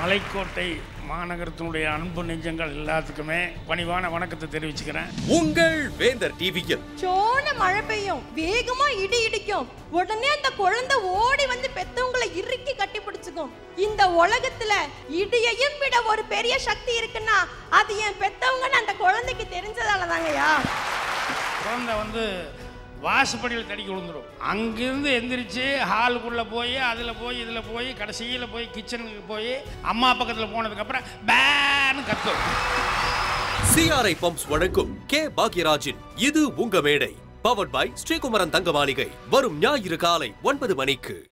மலைக்கோட்டை மாநகரத்தினுடைய அன்பு நெஞ்சங்கள் எல்லாத்துக்குமே பணிவான வணக்கத்தை தெரிவிச்சுக்கிறேன் உங்கள் வேந்தர் டிவியில் சோன மழை பெய்யும் வேகமா இடி இடிக்கும் உடனே அந்த குழந்தை ஓடி வந்து பெத்தவங்களை இறுக்கி கட்டி பிடிச்சுக்கும் இந்த உலகத்துல இடியையும் விட ஒரு பெரிய சக்தி இருக்குன்னா அது என் பெத்தவங்கன்னு அந்த குழந்தைக்கு தெரிஞ்சதால தாங்கய்யா குழந்தை வந்து வாசப்படியில் தடிக்கி விழுந்துரும் அங்கிருந்து எந்திரிச்சு ஹாலுக்குள்ளே போய் அதில் போய் இதில் போய் கடைசியில் போய் கிச்சனுக்கு போய் அம்மா பக்கத்தில் போனதுக்கப்புறம் பேன்னு கத்தும் சிஆர்ஐ பம்ப்ஸ் வழங்கும் கே பாக்யராஜின் இது உங்க மேடை பவர்ட் பை ஸ்ரீகுமரன் தங்க மாளிகை வரும் ஞாயிறு காலை ஒன்பது மணிக்கு